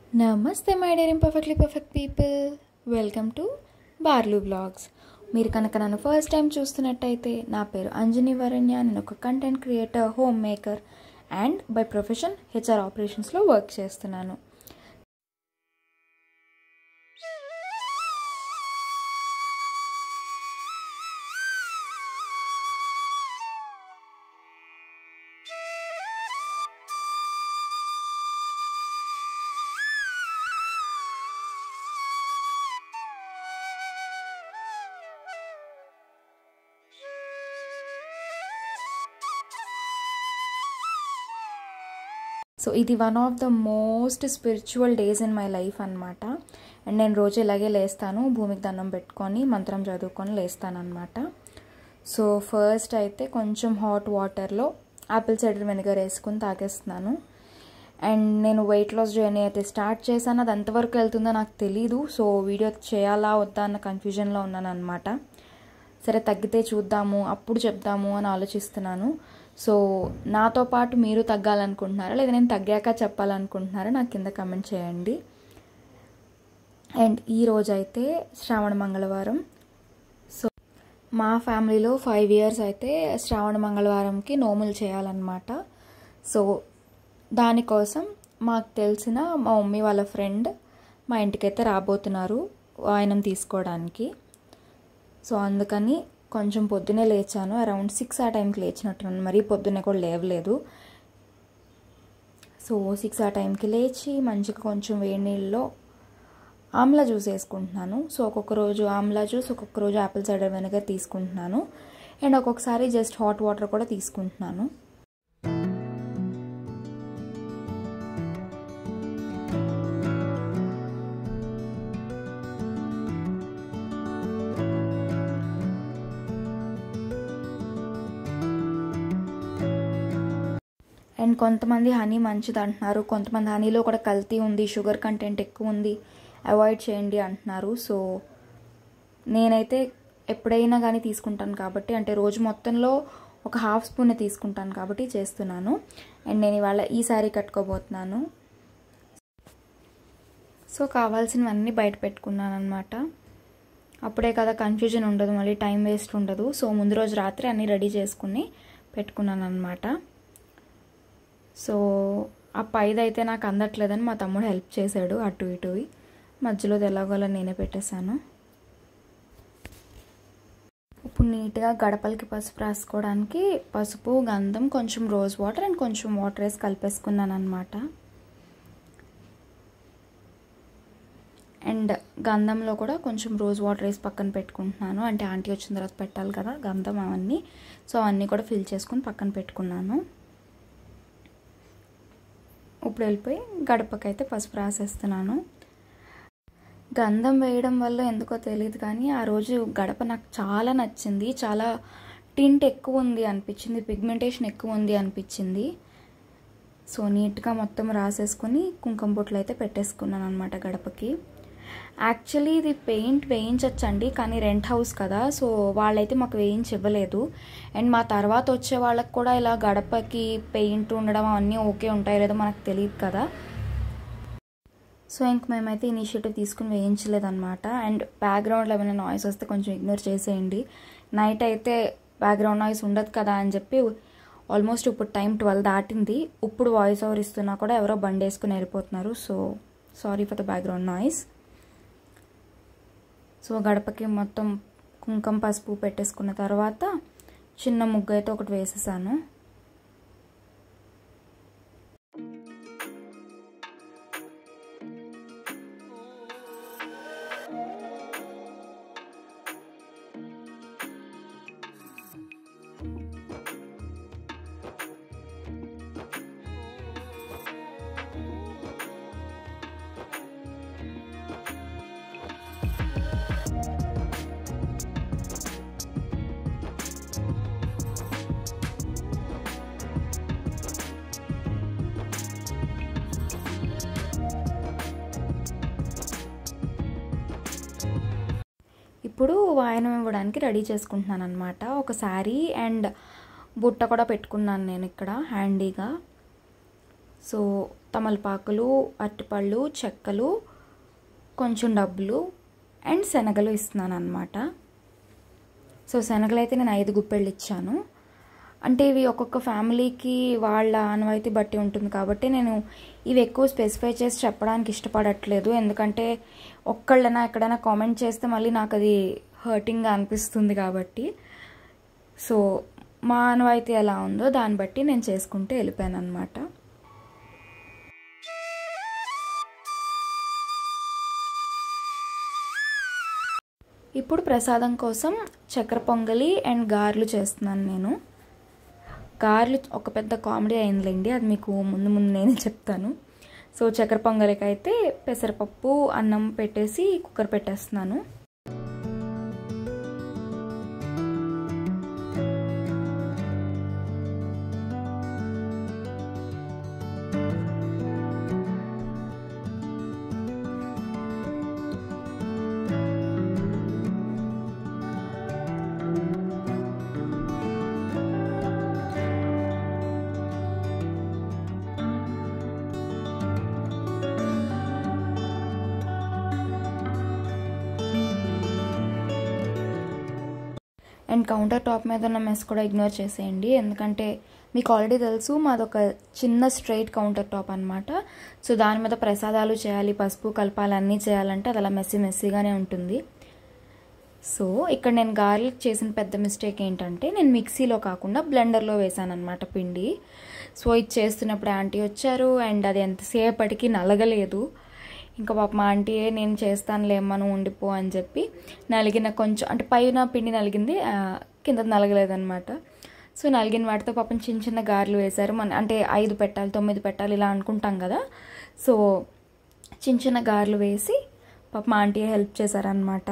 నమస్తే my dear imperfectly perfect people welcome to బార్లు blogs మీరు కనుక నన్ను ఫస్ట్ టైం చూస్తున్నట్టయితే నా పేరు అంజని వరణ్య నేను ఒక content creator home maker and by profession HR ఆపరేషన్స్లో వర్క్ చేస్తున్నాను సో ఇది one of the most spiritual days in my life అనమాట అండ్ నేను రోజు ఇలాగే లేస్తాను భూమికి దండం పెట్టుకొని మంత్రం చదువుకొని లేస్తాను అనమాట సో ఫస్ట్ అయితే కొంచెం హాట్ వాటర్లో యాపిల్ సైడర్ వెనిగర్ వేసుకుని తాగేస్తున్నాను అండ్ నేను వెయిట్ లాస్ జర్నీ అయితే స్టార్ట్ చేశాను అది ఎంతవరకు వెళ్తుందో నాకు తెలీదు సో వీడియో చేయాలా వద్దా అన్న కన్ఫ్యూజన్లో ఉన్నాను అనమాట సరే తగ్గితే చూద్దాము అప్పుడు చెప్దాము అని ఆలోచిస్తున్నాను సో నాతో పాటు మీరు తగ్గాలనుకుంటున్నారా లేదా నేను తగ్గాక చెప్పాలనుకుంటున్నారా నాకు కింద కమెంట్ చేయండి అండ్ ఈ రోజు అయితే శ్రావణ మంగళవారం సో మా ఫ్యామిలీలో ఫైవ్ ఇయర్స్ అయితే శ్రావణ మంగళవారంకి నోములు చేయాలన్నమాట సో దానికోసం మాకు తెలిసిన మా మమ్మీ వాళ్ళ ఫ్రెండ్ మా ఇంటికైతే రాబోతున్నారు వాయనం తీసుకోవడానికి సో అందుకని కొంచెం పొద్దునే లేచాను అరౌండ్ సిక్స్ ఆ టైంకి లేచినట్టున్నాను మరీ పొద్దున్నే కూడా లేవలేదు సో సిక్స్ ఆ టైంకి లేచి మంచిగా కొంచెం వేడి నీళ్ళలో ఆమ్లా జ్యూస్ వేసుకుంటున్నాను సో ఒక్కొక్క రోజు ఆమ్లా జ్యూస్ ఒక్కొక్క రోజు యాపిల్ సైడర్ వెనగర్ తీసుకుంటున్నాను అండ్ ఒక్కొక్కసారి జస్ట్ హాట్ వాటర్ కూడా తీసుకుంటున్నాను అండ్ కొంతమంది హనీ మంచిది అంటున్నారు కొంతమంది హనీలో కూడా కల్తీ ఉంది షుగర్ కంటెంట్ ఎక్కువ ఉంది అవాయిడ్ చేయండి అంటున్నారు సో నేనైతే ఎప్పుడైనా కానీ తీసుకుంటాను కాబట్టి అంటే రోజు మొత్తంలో ఒక హాఫ్ స్పూన్ తీసుకుంటాను కాబట్టి చేస్తున్నాను అండ్ నేను ఇవాళ ఈ శారీ కట్టుకోబోతున్నాను సో కావాల్సినవన్నీ బయట పెట్టుకున్నాను అనమాట అప్పుడే కదా కన్ఫ్యూజన్ ఉండదు మళ్ళీ టైం వేస్ట్ ఉండదు సో ముందు రోజు రాత్రి అన్నీ రెడీ చేసుకుని పెట్టుకున్నాను అనమాట సో ఆ పైది అయితే నాకు అందట్లేదని మా తమ్ముడు హెల్ప్ చేశాడు అటు ఇటు మధ్యలో ఎలాగోలా నేనే పెట్టేశాను ఇప్పుడు నీట్గా గడపలకి పసుపు రాసుకోవడానికి పసుపు గంధం కొంచెం రోజ్ వాటర్ అండ్ కొంచెం వాటర్ వేసి కలిపేసుకున్నాను అనమాట అండ్ గంధంలో కూడా కొంచెం రోజ్ వాటర్ వేసి పక్కన పెట్టుకుంటున్నాను అంటే ఆంటీ వచ్చిన తర్వాత పెట్టాలి కదా గంధం అవన్నీ సో అవన్నీ కూడా ఫిల్ చేసుకుని పక్కన పెట్టుకున్నాను ఇప్పుడు వెళ్ళిపోయి గడపకైతే పసుపు రాసేస్తున్నాను గంధం వేయడం వల్ల ఎందుకో తెలియదు కానీ ఆ రోజు గడప నాకు చాలా నచ్చింది చాలా టింట్ ఎక్కువ ఉంది అనిపించింది పిగ్మెంటేషన్ ఎక్కువ ఉంది అనిపించింది సో నీట్గా మొత్తం రాసేసుకొని కుంకుమ బొట్లు అయితే పెట్టేసుకున్నాను అనమాట గడపకి యాక్చువల్లీ ఇది పెయింట్ వేయించచ్చండి కానీ రెంట్ హౌస్ కదా సో వాళ్ళైతే మాకు వేయించి ఇవ్వలేదు అండ్ మా తర్వాత వచ్చే వాళ్ళకి కూడా ఇలా గడపకి పెయింట్ ఉండడం అవన్నీ ఓకే ఉంటాయి లేదో మనకు తెలియదు కదా సో ఇంక మేమైతే ఇనిషియేటివ్ తీసుకుని వేయించలేదన్నమాట అండ్ బ్యాక్గ్రౌండ్లో ఏమైనా నాయిస్ వస్తే కొంచెం ఇగ్నోర్ చేసేయండి నైట్ అయితే బ్యాక్గ్రౌండ్ నాయిస్ ఉండదు కదా అని చెప్పి ఆల్మోస్ట్ ఇప్పుడు టైం ట్వెల్వ్ దాటింది ఇప్పుడు వాయిస్ ఓవర్ ఇస్తున్నా కూడా ఎవరో బండి వేసుకుని వెళ్ళిపోతున్నారు so sorry for the background noise so గడపకి మొత్తం కుంకుమ పసుపు పెట్టేసుకున్న తర్వాత చిన్న ముగ్గు అయితే ఒకటి వేసేసాను ఇప్పుడు వాయనం ఇవ్వడానికి రెడీ చేసుకుంటున్నాను అనమాట ఒక శారీ అండ్ బుట్ట కూడా పెట్టుకున్నాను నేను ఇక్కడ హ్యాండీగా సో తమలపాకులు అరటిపళ్ళు చెక్కలు కొంచెం డబ్బులు అండ్ శనగలు ఇస్తున్నాను అనమాట సో శనగలు అయితే నేను ఐదు గుప్పెళ్ళు ఇచ్చాను అంటే ఇవి ఒక్కొక్క ఫ్యామిలీకి వాళ్ళ ఆనవాయితీ బట్టి ఉంటుంది కాబట్టి నేను ఇవి ఎక్కువ స్పెసిఫై చేసి చెప్పడానికి ఇష్టపడట్లేదు ఎందుకంటే ఒక్కళ్ళైనా ఎక్కడైనా కామెంట్ చేస్తే మళ్ళీ నాకు అది హర్టింగ్గా అనిపిస్తుంది కాబట్టి సో మా ఆనవాయితీ ఎలా ఉందో దాన్ని బట్టి నేను చేసుకుంటూ వెళ్ళిపోయాను అనమాట ఇప్పుడు ప్రసాదం కోసం చక్కెర పొంగలి అండ్ గారెలు చేస్తున్నాను నేను గారెలు ఒక పెద్ద కామెడీ అయిందిలేండి అది మీకు ముందు ముందు నేనే చెప్తాను సో చక్కెర పొంగలికి అయితే పెసరపప్పు అన్నం పెట్టేసి కుక్కర్ పెట్టేస్తున్నాను అండ్ కౌంటర్ టాప్ మీద ఉన్న మెస్ కూడా ఇగ్నోర్ చేసేయండి ఎందుకంటే మీకు ఆల్రెడీ తెలుసు మాదొక చిన్న స్ట్రైట్ కౌంటర్ టాప్ అనమాట సో దాని మీద ప్రసాదాలు చేయాలి పసుపు కలపాలి అన్నీ చేయాలంటే అది అలా మెస్సీ మెస్సీగానే ఉంటుంది సో ఇక్కడ నేను గార్లిక్ చేసిన పెద్ద మిస్టేక్ ఏంటంటే నేను మిక్సీలో కాకుండా బ్లెండర్లో వేసాను అనమాట పిండి సో ఇది చేస్తున్నప్పుడు ఆంటీ వచ్చారు అండ్ అది ఎంతసేపటికి నలగలేదు ఇంకా పాప మా ఆంటీ నేను చేస్తానులే అమ్మను ఉండిపో అని చెప్పి నలిగిన కొంచెం అంటే పైన పిండి నలిగింది కింద నలగలేదనమాట సో నలిగిన వాటితో పాపం చిన్న చిన్న గారెలు వేశారు మన అంటే ఐదు పెట్టాలి తొమ్మిది పెట్టాలి ఇలా అనుకుంటాం కదా సో చిన్న చిన్న గారెలు వేసి పాప మా ఆంటీ హెల్ప్ చేశారనమాట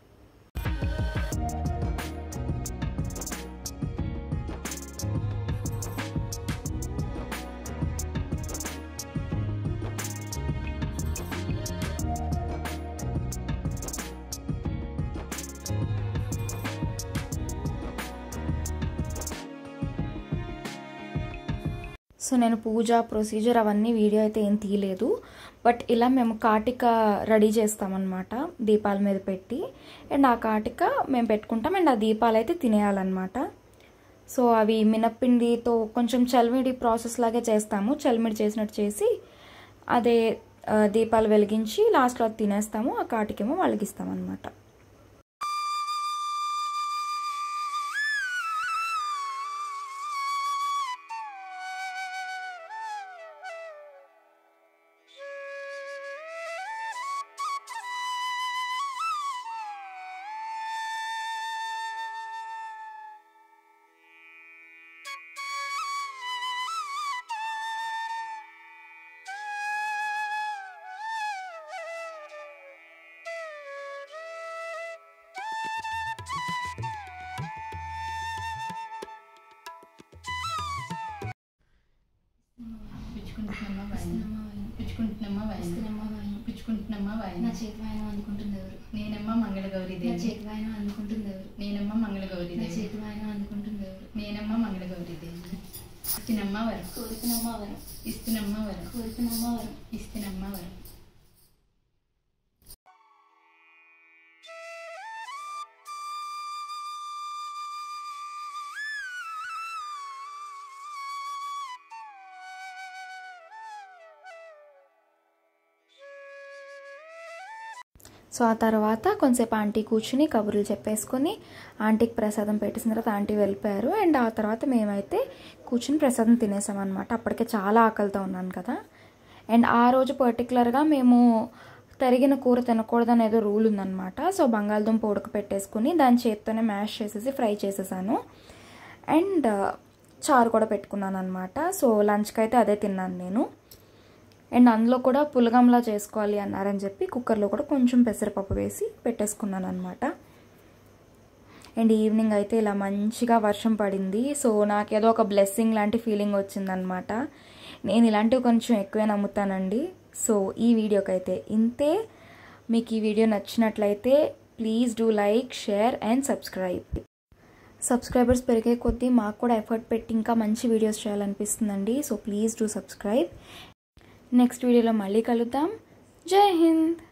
సో నేను పూజ ప్రొసీజర్ అవన్నీ వీడియో అయితే ఏం తీయలేదు బట్ ఇలా మేము కాటిక రెడీ చేస్తామన్నమాట దీపాల మీద పెట్టి అండ్ ఆ కాటిక మేము పెట్టుకుంటాం అండ్ ఆ దీపాలు అయితే తినేయాలన్నమాట సో అవి మినప్పిండితో కొంచెం చలిమిడి ప్రాసెస్ లాగే చేస్తాము చలిమిడి చేసినట్టు చేసి అదే దీపాలు వెలిగించి లాస్ట్లో అది తినేస్తాము ఆ కాటికేమో వాళ్ళకి ఇస్తామన్నమాట పిచ్చుకుంటున్నమ్మా వాయిన పిచ్చుకుంటున్నమ్మా వాయిన పిచ్చుకుంటున్నమ్మా వాయిన నా చేతి వాయనం అందుకుంటుంది ఎవరు నేనమ్మా మంగళగౌరి నా దేవి చేతి వాయనం అందుకుంటుంది ఎవరు నేనమ్మా మంగళగౌరి నా దేవి చేతి వాయనం అందుకుంటుంది ఎవరు నేనమ్మా మంగళగౌరి దేవి ఇస్తున్నమ్మా వరం కోరుకునమ్మా వరం ఇస్తున్నమ్మా వరం కోరుకునమ్మా వరం ఇస్తున్నమ్మా వరం సో ఆ తర్వాత కొంతసేపు ఆంటీ కూర్చుని కబుర్లు చెప్పేసుకొని ఆంటీకి ప్రసాదం పెట్టేసిన తర్వాత ఆంటీ వెళ్ళిపోయారు అండ్ ఆ తర్వాత మేమైతే కూర్చుని ప్రసాదం తినేసాం అనమాట అప్పటికే చాలా ఆకలితో ఉన్నాను కదా అండ్ ఆ రోజు పర్టికులర్గా మేము తరిగిన కూర తినకూడదని ఏదో రూల్ ఉందన్నమాట సో బంగాళదుంప ఉడక పెట్టేసుకుని దాని చేత్తోనే మ్యాష్ చేసేసి ఫ్రై చేసేసాను అండ్ చారు కూడా పెట్టుకున్నాను అనమాట సో లంచ్కి అయితే అదే తిన్నాను నేను అండ్ అందులో కూడా పులగంలా చేసుకోవాలి అన్నారని చెప్పి కుక్కర్లో కూడా కొంచెం పెసరపప్పు వేసి పెట్టేసుకున్నాను అనమాట అండ్ ఈవినింగ్ అయితే ఇలా మంచిగా వర్షం పడింది సో నాకు ఏదో ఒక బ్లెస్సింగ్ లాంటి ఫీలింగ్ వచ్చిందనమాట నేను ఇలాంటివి కొంచెం ఎక్కువే నమ్ముతానండి సో ఈ వీడియోకి అయితే ఇంతే మీకు ఈ వీడియో నచ్చినట్లయితే please do like share and subscribe subscribers పెరిగే కొద్దీ మాకు కూడా ఎఫర్ట్ పెట్టి ఇంకా మంచి వీడియోస్ చేయాలనిపిస్తుందండి so please do subscribe next వీడియోలో మళ్ళీ కలుద్దాం జై హింద్